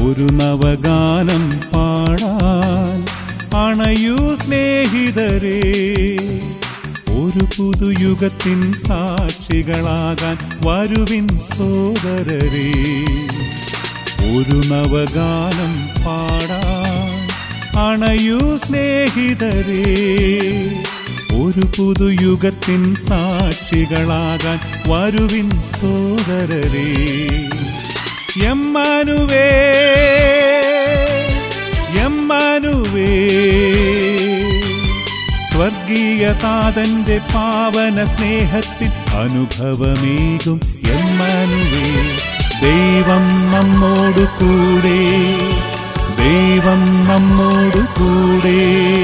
ഒരു നവഗാനം പാടാൻ അണയൂ സ്നേഹിതരേ ഒരു പുതുയുഗത്തിൻ സാക്ഷികളാകാൻ വരുവിൻ സോദരരേ ഒരു നവഗാനം പാടാൻ അണയൂ സ്നേഹിതരേ ഒരു പുതുയുഗത്തിൻ സാക്ഷികളാകാൻ വരുവിൻ സോദരരേ എമ്മാനുവേ എമ്മാനുവേ സ്വർഗീയ താതന്റെ പാവന സ്നേഹത്തിൽ അനുഭവമേകും എമ്മാനുവേ ദൈവം നമ്മോടു കൂടെ ദൈവം നമ്മോടു കൂടെ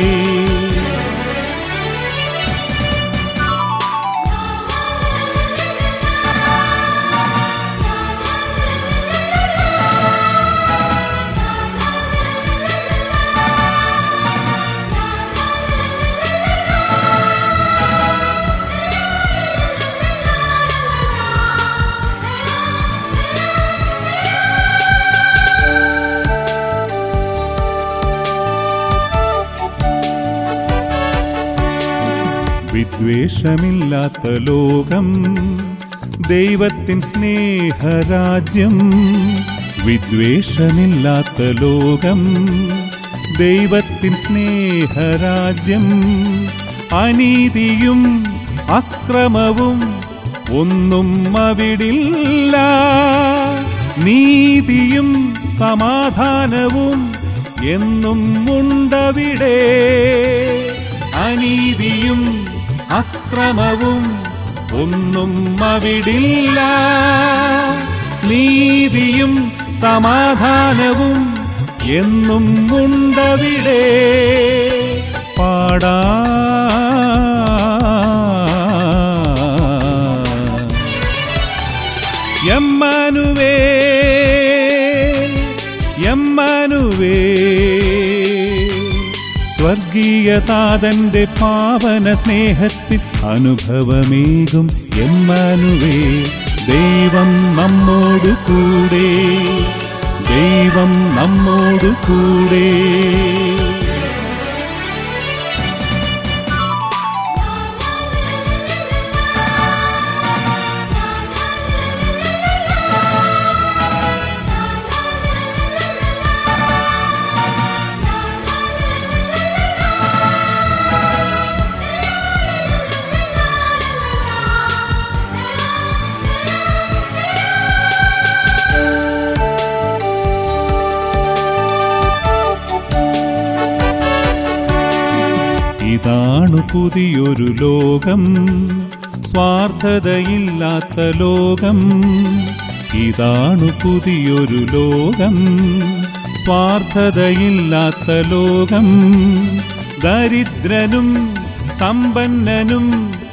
വിദ്വേഷമില്ലാത്ത ലോകം ദൈവത്തിൻ സ്നേഹരാജ്യം വിദ്വേഷമില്ലാത്ത ലോകം ദൈവത്തിൻ സ്നേഹരാജ്യം അനീതിയും അക്രമവും ഒന്നും അവിടില്ല നീതിയും സമാധാനവും എന്നും ഉണ്ടവിടെ അനീതിയും അക്രമവും ഒന്നും അവിടില്ല നീതിയും സമാധാനവും എന്നും ഉണ്ടവിടെ പാടാ എമ്മാനുവേ എമ്മാനുവേ സ്വർഗീയ താതന്റെ പാവന സ്നേഹത്തിൽ അനുഭവമേകും എമ്മാനുവേ ദൈവം നമ്മോടു കൂടെ ദൈവം നമ്മോടു കൂടെ ഇതാണു പുതിയൊരു ലോകം സ്വാർത്ഥതയില്ലാത്ത ലോകം ഇതാണു പുതിയൊരു ലോകം സ്വാർത്ഥതയില്ലാത്ത ലോകം ദരിദ്രനും സമ്പന്നനും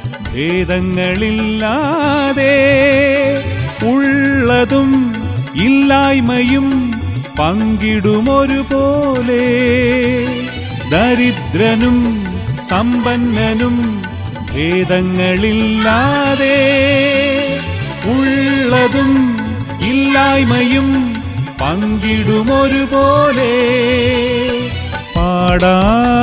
ഭേദങ്ങളില്ലാതെ ഉള്ളതും ഇല്ലായ്മയും പങ്കിടുമൊരുപോലെ ദരിദ്രനും സമ്പന്നനും ഭേദങ്ങളില്ലാതെ ഉള്ളതും ഇല്ലായ്മയും പങ്കിടുമൊരുപോലെ പാടാ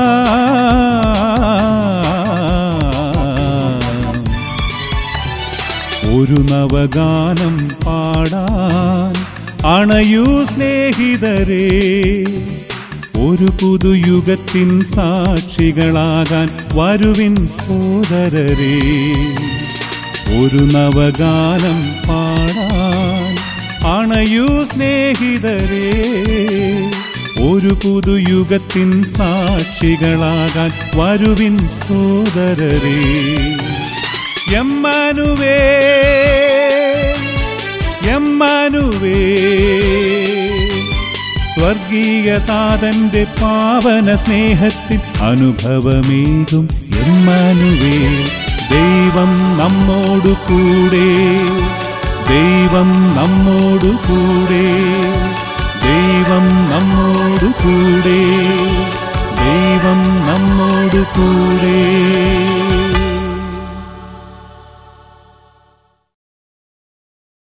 ഒരു നവഗാനം പാടാൻ അണയൂ സ്നേഹിതരേ ഒരു പുതുയുഗത്തിൻ സാക്ഷികളാകാൻ വരുവിൻ സോദരരേ ഒരു നവഗാനം പാടാൻ അണയൂ സ്നേഹിതരേ ഒരു പുതുയുഗത്തിൻ സാക്ഷികളാകാൻ വരുവിൻ സോദരരേ എമ്മാനുവേ എമ്മാനുവേ സ്വർഗീയ താതന്റെ പാവന സ്നേഹത്തിൽ അനുഭവമേകും എമ്മാനുവേ ദൈവം നമ്മോടു കൂടെ ദൈവം നമ്മോടു കൂടെ ദൈവം നമ്മോടു കൂടെ ദൈവം നമ്മോടു കൂടെ